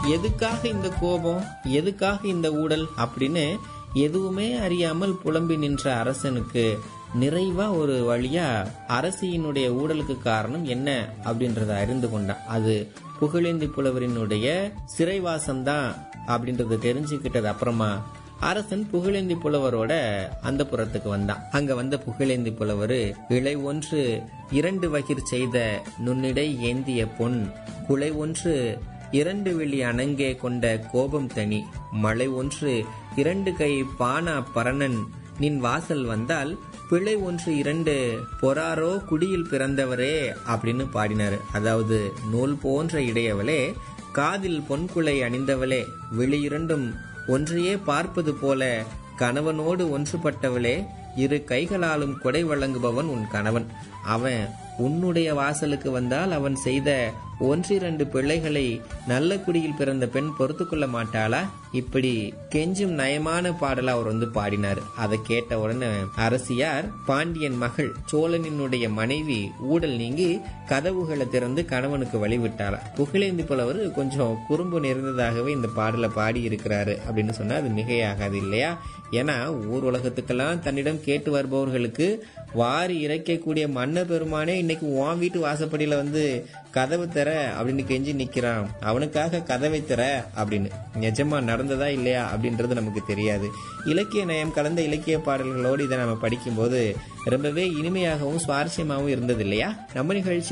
எதுக்காக இந்த கோபம் எதுக்காக இந்த ஊடல் அப்படின்னு எதுவுமே அறியாமல் புலம்பி நின்ற அரசனுக்கு நிறைவா ஒரு வழியா அரசியினுடைய ஊழலுக்கு காரணம் என்ன அப்படின்றத அறிந்து கொண்டான் அது புகழேந்தி புலவரினுடைய சிறைவாசம்தான் அப்படின்றத தெரிஞ்சுக்கிட்டது அப்புறமா அரசன் புகழேந்தி புலவரோட அந்த புறத்துக்கு வந்தான் அங்க வந்த புகழேந்தி புலவர் இலை ஒன்று இரண்டு வகிர் செய்த நுண்ணிடை ஏந்திய பொன் குலை ஒன்று இரண்டு வெளி அணங்கே கொண்ட கோபம் தனி மழை ஒன்று இரண்டு கை பானா பரணன் நின் வாசல் வந்தால் பிழை ஒன்று இரண்டு பொறாரோ குடியில் பிறந்தவரே அப்படின்னு பாடினாரு அதாவது நூல் போன்ற இடையவளே காதில் பொன்குலை அணிந்தவளே வெளியிரண்டும் ஒன்றையே பார்ப்பது போல கணவனோடு ஒன்றுபட்டவளே இரு கைகளாலும் கொடை வழங்குபவன் உன் கணவன் அவன் உன்னுடைய வாசலுக்கு வந்தால் அவன் செய்த ஒன்றிரண்டு பிள்ளைகளை நல்ல குடியில் பிறந்த பெண் பொறுத்து கொள்ள மாட்டாளா இப்படி கெஞ்சும் நயமான பாடல அவர் வந்து பாடினார் அதை கேட்ட உடனே அரசியார் பாண்டியன் மகள் சோழனினுடைய மனைவி ஊடல் நீங்கி கதவுகளை திறந்து கணவனுக்கு வழிவிட்டாளா புகழேந்தி புலவர் கொஞ்சம் குறும்பு நிறைந்ததாகவே இந்த பாடலை பாடி இருக்கிறாரு அப்படின்னு சொன்னா அது மிகையாகாது இல்லையா ஏன்னா ஊர் உலகத்துக்கெல்லாம் தன்னிடம் கேட்டு வருபவர்களுக்கு வாரி இறைக்கக்கூடிய மன்ன பெருமானே இன்னைக்கு உன் வீட்டு வாசப்படியில வந்து கதவு தர அப்படின்னு கெஞ்சி நிக்கிறான் அவனுக்காக கதவை தர அப்படின்னு நிஜமா நடந்ததா இல்லையா அப்படின்றது நமக்கு தெரியாது இலக்கிய நயம் கலந்த இலக்கிய பாடல்களோடு இதை நம்ம படிக்கும்போது ரொம்பவே இனிமையாகவும் சுவாரஸ்யமாகவும் இருந்தது இல்லையா நம்ம நிகழ்ச்சி